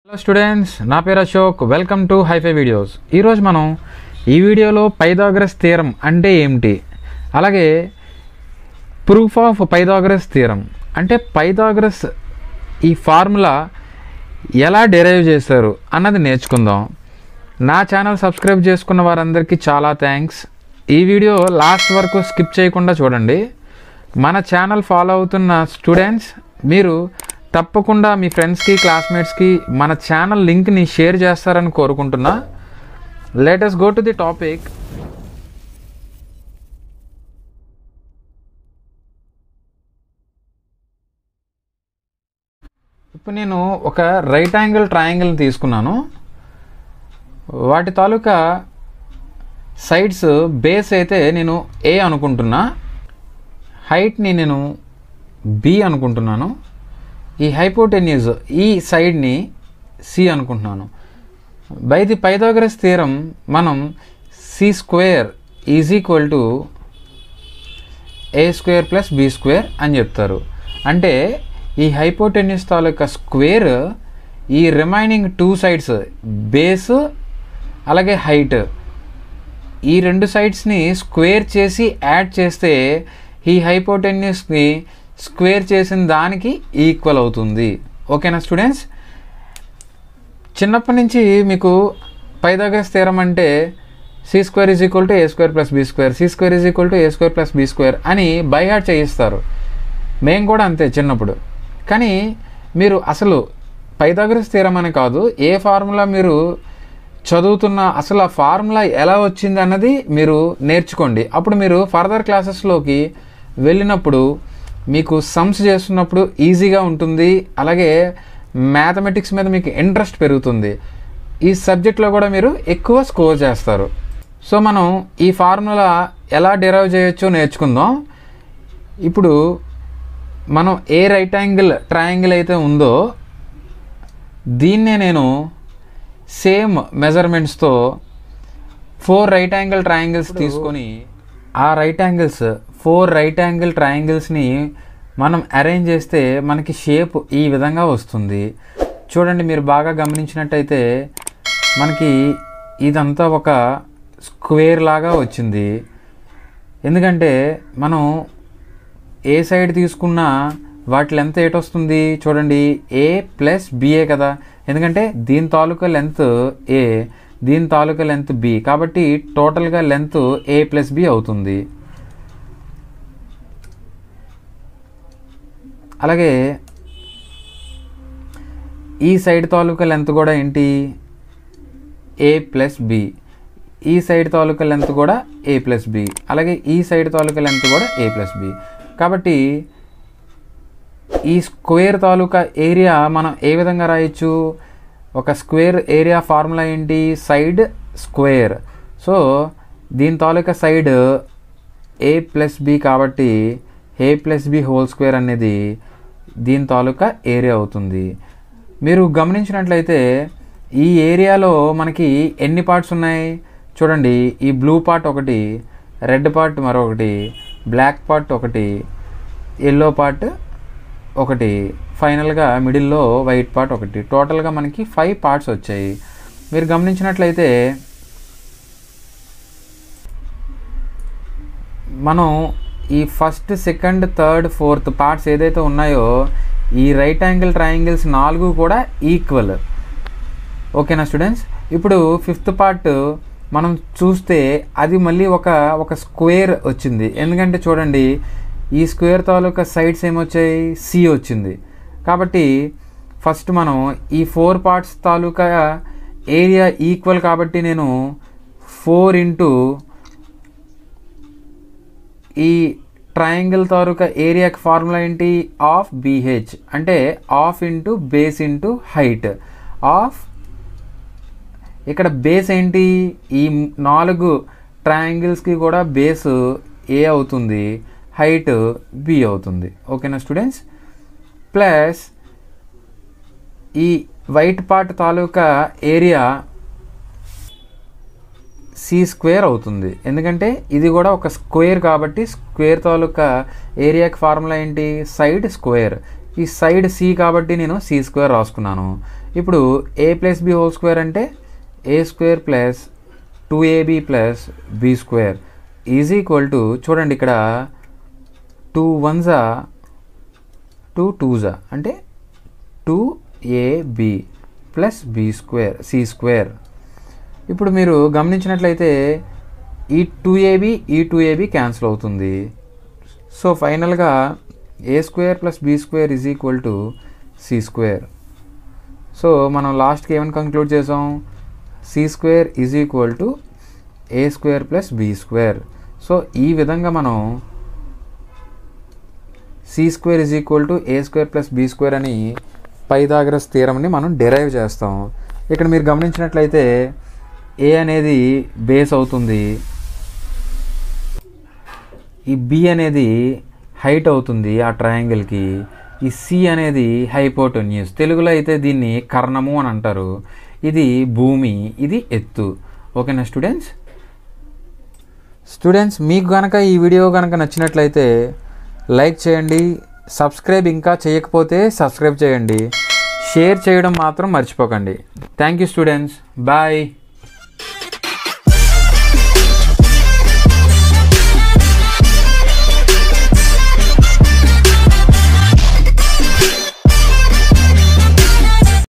hello students నా పేరు Ashok welcome to hifi videos ఈరోజు మనం ఈ వీడియోలో పైథాగరస్ థీరం అంటే ఏమిటి అలాగే ప్రూఫ్ ఆఫ్ పైథాగరస్ థీరం అంటే పైథాగరస్ ఈ ఫార్ములా ఎలా డెరైవ్ చేశారు అన్నది నేర్చుకుందాం నా ఛానల్ సబ్స్క్రైబ్ చేసుకున్న వారందరికీ చాలా థ్యాంక్స్ ఈ వీడియో లాస్ట్ వరకు స్కిప్ చేయకుండా చూడండి మన ఛానల్ ఫాలో అవుతున్న స్టూడెంట్స్ మీరు తప్పకుండా మీ ఫ్రెండ్స్కి క్లాస్మేట్స్కి మన ఛానల్ లింక్ని షేర్ చేస్తారని కోరుకుంటున్నా latest go to the topic ఇప్పుడు నేను ఒక రైట్ యాంగిల్ ట్రయాంగిల్ తీసుకున్నాను వాటి తాలూకా సైడ్స్ బేస్ అయితే నేను ఏ అనుకుంటున్నా హైట్ని నేను బి అనుకుంటున్నాను ఈ హైపోటెన్యూజ్ ఈ సైడ్ని సి అనుకుంటున్నాను బై ది పైథాగరస్ థీరం మనం C square is equal to A square plus B square అని చెప్తారు అంటే ఈ హైపోటెన్యూస్ తాలూకా స్క్వేర్ ఈ రిమైనింగ్ టూ సైడ్స్ బేస్ అలాగే హైట్ ఈ రెండు సైడ్స్ని స్క్వేర్ చేసి యాడ్ చేస్తే ఈ హైపోటెన్యూస్ని స్క్వేర్ చేసిన దానికి ఈక్వల్ అవుతుంది ఓకేనా స్టూడెంట్స్ చిన్నప్పటి నుంచి మీకు పైథాగరస్ థీరం అంటే C square is equal to A square plus B square C square is equal to A square plus B square అని బై హార్ట్ చేయిస్తారు మేము కూడా అంతే చిన్నప్పుడు కానీ మీరు అసలు పైథాగరస్ థీరం అని కాదు ఏ ఫార్ములా మీరు చదువుతున్న అసలు ఆ ఫార్ములా ఎలా వచ్చింది అన్నది మీరు నేర్చుకోండి అప్పుడు మీరు ఫర్దర్ క్లాసెస్లోకి వెళ్ళినప్పుడు మీకు సమ్స్ చేస్తున్నప్పుడు ఈజీగా ఉంటుంది అలాగే మ్యాథమెటిక్స్ మీద మీకు ఇంట్రెస్ట్ పెరుగుతుంది ఈ సబ్జెక్ట్లో కూడా మీరు ఎక్కువ స్కోర్ చేస్తారు సో మనం ఈ ఫార్ములా ఎలా డిరైవ్ చేయొచ్చో నేర్చుకుందాం ఇప్పుడు మనం ఏ రైట్ యాంగిల్ ట్రయాంగిల్ అయితే ఉందో దీన్నే నేను సేమ్ మెజర్మెంట్స్తో ఫోర్ రైట్ యాంగిల్ ట్రయాంగిల్స్ తీసుకొని ఆ right angles four right angle ట్రయాంగిల్స్ని మనం అరేంజ్ చేస్తే మనకి షేప్ ఈ విధంగా వస్తుంది చూడండి మీరు బాగా గమనించినట్టయితే మనకి ఇదంతా ఒక స్క్వేర్ లాగా వచ్చింది ఎందుకంటే మనం ఏ సైడ్ తీసుకున్నా వాటి లెంత్ ఏటొస్తుంది చూడండి ఏ ప్లస్ బిఏ కదా ఎందుకంటే దీని తాలూకా లెంత్ ఏ దీని తాలూకా లెంత్ బి కాబట్టి టోటల్గా లెంత్ ఏ ప్లస్ బి అవుతుంది అలాగే ఈ సైడ్ తాలూకా లెంత్ కూడా ఏంటి ఏ ప్లస్ బి ఈ సైడ్ తాలూకా లెంత్ కూడా ఏ ప్లస్ బి అలాగే ఈ సైడ్ తాలూకా లెంత్ కూడా ఏ ప్లస్ బి కాబట్టి ఈ స్క్వేర్ తాలూకా ఏరియా మనం ఏ విధంగా రాయొచ్చు ఒక స్క్వేర్ ఏరియా ఫార్ములా ఏంటి సైడ్ స్క్వేర్ సో దీని తాలూకా సైడ్ ఏ ప్లస్ బి కాబట్టి A plus B whole square అనేది దీని తాలూకా ఏరియా అవుతుంది మీరు గమనించినట్లయితే ఈ ఏరియాలో మనకి ఎన్ని పార్ట్స్ ఉన్నాయి చూడండి ఈ బ్లూ పార్ట్ ఒకటి రెడ్ పార్ట్ మరొకటి బ్లాక్ పార్ట్ ఒకటి ఎల్లో పార్ట్ ఒకటి ఫైనల్గా మిడిల్లో వైట్ పార్ట్ ఒకటి టోటల్గా మనకి ఫైవ్ పార్ట్స్ వచ్చాయి మీరు గమనించినట్లయితే మనం ఈ first second third fourth parts ఏదైతే ఉన్నాయో ఈ రైట్ యాంగిల్ ట్రయాంగిల్స్ నాలుగు కూడా ఈక్వల్ ఓకేనా స్టూడెంట్స్ ఇప్పుడు ఫిఫ్త్ పార్ట్ మనం చూస్తే అది మళ్ళీ ఒక ఒక స్క్వేర్ వచ్చింది ఎందుకంటే చూడండి ఈ స్క్వేర్ తాలూకా సైడ్స్ ఏమొచ్చాయి సి వచ్చింది కాబట్టి ఫస్ట్ మనం ఈ ఫోర్ పార్ట్స్ తాలూకా ఏరియా ఈక్వల్ కాబట్టి నేను ఫోర్ ఇంటూ ఈ ట్రయాంగిల్ తాలూకా ఏరియాకి ఫార్ములా ఏంటి ఆఫ్ బీహెచ్ అంటే half into base into height half ఇక్కడ బేస్ ఏంటి ఈ నాలుగు ట్రయాంగిల్స్కి కూడా బేస్ ఏ అవుతుంది హైట్ బి అవుతుంది ఓకేనా స్టూడెంట్స్ ప్లస్ ఈ వైట్ పార్ట్ తాలూకా ఏరియా సి స్క్వేర్ అవుతుంది ఎందుకంటే ఇది కూడా ఒక స్క్వేర్ కాబట్టి స్క్వేర్ తాలూకా ఏరియాకి ఫార్ములా ఏంటి సైడ్ స్క్వేర్ ఈ సైడ్ సి కాబట్టి నేను సి స్క్వేర్ రాసుకున్నాను ఇప్పుడు A plus B whole square అంటే A square plus two AB plus B square is equal to చూడండి ఇక్కడ టూ వన్జా టూ టూజా అంటే two AB plus B square C square ఇప్పుడు మీరు గమనించినట్లయితే ఈ టూ ఏబి ఈ టూ ఏబి క్యాన్సిల్ అవుతుంది సో ఫైనల్గా A square plus B square is equal to C square so మనం లాస్ట్కి ఏమని కంక్లూడ్ చేసాం C square is equal to A square plus B square so ఈ విధంగా మనం C square is equal to A square plus B square అని Pythagoras థీరంని మనం derive చేస్తాం ఇక్కడ మీరు గమనించినట్లయితే ఏ అనేది బేస్ అవుతుంది ఈ బి అనేది హైట్ అవుతుంది ఆ ట్రయాంగిల్కి ఈ సి అనేది హైపోటోన్యూస్ తెలుగులో అయితే దీన్ని కర్ణము అని అంటారు ఇది భూమి ఇది ఎత్తు ఓకేనా స్టూడెంట్స్ స్టూడెంట్స్ మీకు కనుక ఈ వీడియో కనుక నచ్చినట్లయితే లైక్ చేయండి సబ్స్క్రైబ్ ఇంకా చేయకపోతే సబ్స్క్రైబ్ చేయండి షేర్ చేయడం మాత్రం మర్చిపోకండి థ్యాంక్ యూ స్టూడెంట్స్ బాయ్